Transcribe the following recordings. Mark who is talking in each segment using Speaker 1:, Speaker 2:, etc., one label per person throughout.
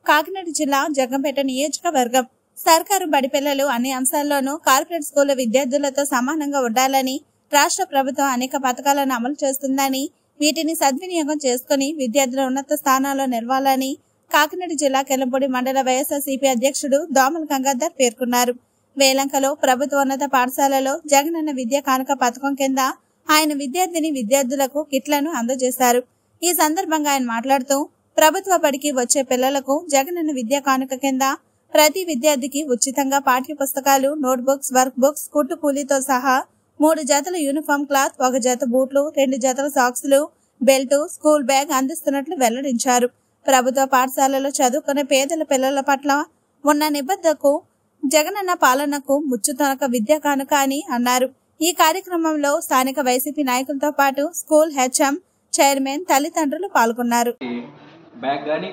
Speaker 1: కాకినాడ జిల్లా జగ్గంపేట నియోజకవర్గం సర్కారు బడి పిల్లలు అన్ని అంశాల్లోనూ కార్పొరేట్ స్కూళ్ల విద్యార్థులతో సమానంగా ఉండాలని రాష్ట్ర ప్రభుత్వం అనేక పథకాలను అమలు చేస్తుందని వీటిని సద్వినియోగం చేసుకుని విద్యార్థుల ఉన్నత స్థానాల్లో నిలవాలని కాకినాడ జిల్లా కెల్లంపూడి మండల వైఎస్ఆర్సీపీ అధ్యక్షుడు దోమల గంగాధర్ పేర్కొన్నారు వేలంకలో ప్రభుత్వ ఉన్నత పాఠశాలలో జగనన్న విద్యా కానుక పథకం కింద ఆయన విద్యార్థిని విద్యార్థులకు కిట్లను అందజేశారు ఈ సందర్భంగా ఆయన మాట్లాడుతూ ప్రభుత్వ బడికి వచ్చే పిల్లలకు జగనన్న విద్యా కానుక కింద ప్రతి విద్యార్థికి ఉచితంగా పాఠ్య పుస్తకాలు నోట్బుక్స్ వర్క్ బుక్స్ కుట్టు కూలీతో సహా మూడు జతల యూనిఫామ్ క్లాత్ ఒక జత బూట్లు రెండు జతల సాక్స్లు బెల్ట్ స్కూల్ బ్యాగ్ అందిస్తున్నట్లు వెల్లడించారు ప్రభుత్వ పాఠశాలలో చదువుకునే పేదల పిల్లల పట్ల ఉన్న నిబద్ధకు జగనన్న పాలనకు ముచ్చుతొనక విద్యా కానుక అని అన్నారు ఈ కార్యక్రమంలో స్థానిక వైసీపీ నాయకులతో పాటు స్కూల్ హెచ్ఎం చైర్మన్ తల్లిదండ్రులు పాల్గొన్నారు
Speaker 2: బ్యాగ్ కానీ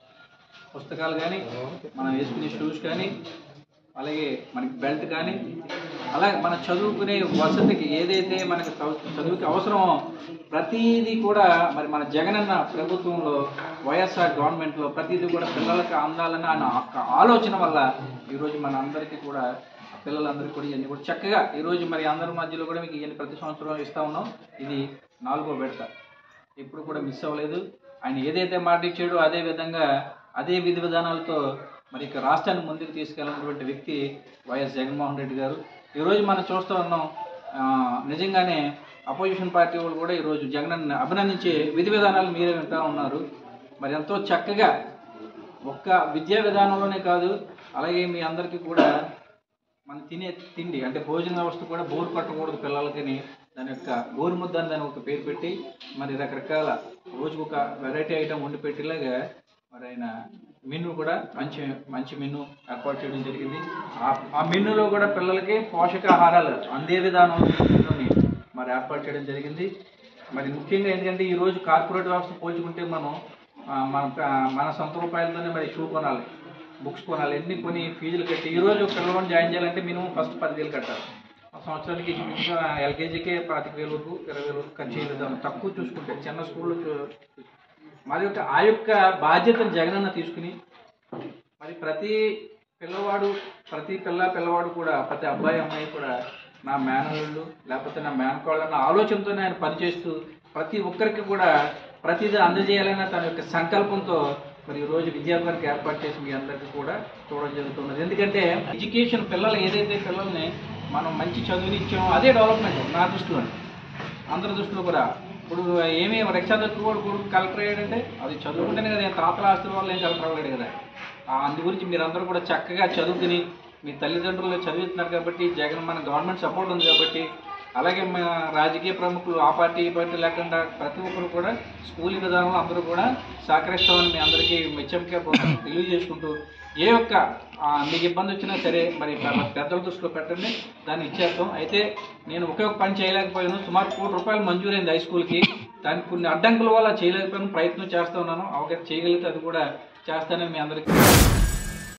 Speaker 2: పుస్తకాలు కానీ మనం వేసుకునే షూస్ కానీ అలాగే మనకి బెల్ట్ కానీ అలాగే మన చదువుకునే వసతికి ఏదైతే మనకి చదువు- చదువుకి అవసరమో ప్రతిదీ కూడా మరి మన జగనన్న ప్రభుత్వంలో వైఎస్ఆర్ గవర్నమెంట్లో ప్రతిదీ కూడా పిల్లలకు అందాలని ఆయన ఆ- ఆలోచన వల్ల ఈరోజు మన అందరికీ కూడా పిల్లలందరికీ కూడా ఇవన్నీ కూడా చక్కగా ఈరోజు మరి అందరి మధ్యలో కూడా మీకు ఇవన్నీ ప్రతి సంవత్సరం ఇస్తా ఉన్నాం ఇది నాలుగో విడత ఎప్పుడు కూడా మిస్ అవ్వలేదు ఆయన ఏదైతే మాట ఇచ్చాడో అదే విధంగా అదే విధి విధానాలతో మరి ఇక రాష్ట్రాన్ని ముందుకు తీసుకెళ్ళినటువంటి వ్యక్తి వైఎస్ జగన్మోహన్ రెడ్డి గారు ఈరోజు మనం చూస్తూ ఉన్నాం ఆ, నిజంగానే అపోజిషన్ పార్టీ వాళ్ళు కూడా ఈరోజు జగన్ అభినందించే విధి విధానాలు మీరే వింటూ ఉన్నారు మరి ఎంతో చక్కగా ఒక్క విద్యా విధానంలోనే కాదు అలాగే మీ అందరికీ కూడా మనం తినే తిండి అంటే భోజన వ్యవస్థ కూడా బోరు పట్టకూడదు పిల్లలకని దాని యొక్క గోరు ముద్ద అని దాని ఒక పేరు పెట్టి మరి రకరకాల రోజుకు ఒక వెరైటీ ఐటమ్ వండి పెట్టేలాగా మరి ఆయన మెను కూడా మంచి మంచి మెను ఏర్పాటు చేయడం జరిగింది ఆ- ఆ మెనులో కూడా పిల్లలకి పోషకాహారాలు అందే విధానం మెనూని మరి ఏర్పాటు చేయడం జరిగింది మరి ముఖ్యంగా ఏంటంటే ఈ రోజు కార్పొరేట్ వ్యవస్థ పోల్చుకుంటే మనం ఆ, మన మన సొంత రూపాయలతోనే మరి షూ కొనాలి బుక్స్ కొనాలి ఎన్ని కొని ఫీజులు కట్టి ఈ రోజు పిల్లలను జాయిన్ చేయాలంటే మినిమం ఫస్ట్ పదివేలు కట్టాలి ఆ సంవత్సరానికి ఎల్కేజీకే పాతిక వేల వరకు ఇరవై వేల వరకు ఖర్చు అయ్యేది తక్కువ చూసుకుంటే చిన్న స్కూల్లో చూ- మరి యొక్క ఆ యొక్క బాధ్యతను జగనన్న తీసుకుని మరి ప్రతి పిల్లవాడు ప్రతి పిల్ల పిల్లవాడు కూడా ప్రతి అబ్బాయి అమ్మాయి కూడా నా మేనల్లుళ్ళు లేకపోతే నా మేనకోళ్ళు అన్న ఆలోచనతోనే ఆయన పనిచేస్తూ ప్రతి ఒక్కరికి కూడా ప్రతిదీ అందజేయాలన్న తన యొక్క సంకల్పంతో మరి ఈ రోజు విద్యాభ్యానికి ఏర్పాటు చేసి మీ అందరికీ కూడా చూడడం జరుగుతున్నది ఎందుకంటే ఎడ్యుకేషన్ పిల్లలు ఏదైతే పిల్లల్ని మనం మంచి చదువునిచ్చామో అదే డెవలప్మెంట్ నా దృష్టిలో అందరి దృష్టిలో కూడా ఇప్పుడు ఏమి రక్షాదత్తు కూడా కొడుకు కలెక్టర్ అయ్యాడంటే అది చదువుకుంటేనే కదా ఏం తాతల ఆస్తుల వల్ల ఏం కలెక్టర్ అవ్వలేడు కదా ఆ అందు గురించి మీరందరూ కూడా చక్కగా చదువుకుని మీ తల్లిదండ్రులు చదివిస్తున్నారు కాబట్టి జగన్ మన గవర్నమెంట్ సపోర్ట్ ఉంది కాబట్టి అలాగే మన రాజకీయ ప్రముఖులు ఆ పార్టీ ఈ పార్టీ లేకుండా ప్రతి ఒక్కరు కూడా స్కూల్ విధానంలో అందరూ కూడా సహకరిస్తామని మీ అందరికీ మెచ్చంగా తెలియజేసుకుంటూ ఏ ఒక్క ఆ, మీకు ఇబ్బంది వచ్చినా సరే మరి పె- పెద్దల దృష్టిలో పెట్టండి దాన్ని ఇచ్చేస్తాం అయితే నేను ఒకే ఒక పని చేయలేకపోయాను సుమారు కోటి రూపాయలు మంజూరైంది హై స్కూల్కి దానికి కొన్ని అడ్డంకుల వల్ల చేయలేకపోయాను ప్రయత్నం చేస్తూ ఉన్నాను అవగాహన చేయగలిగితే అది కూడా చేస్తానని మీ అందరికీ